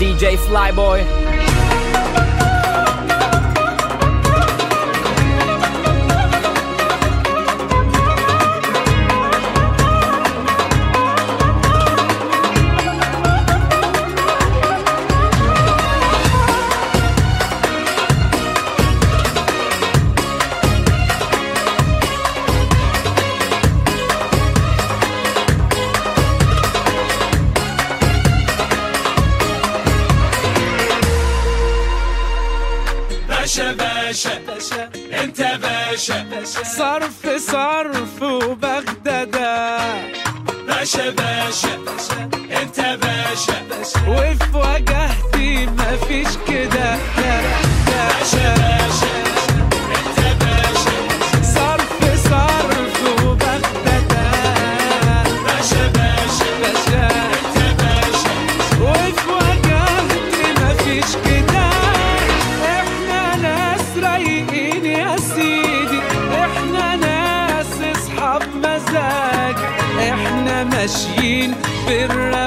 DJ Flyboy. باشا باشا انت باشا صرف صرف وبغدادة باشا باشا انت باشا وفي وجهتي مفيش كده باشا باشا انت باشا صرف صرف وبغدادة باشا باشا باشا انت باشا وفي وجهتي مفيش كده احنا ناس رايقين يا سيدي احنا ناس اصحاب مزاج احنا ماشيين بالروقان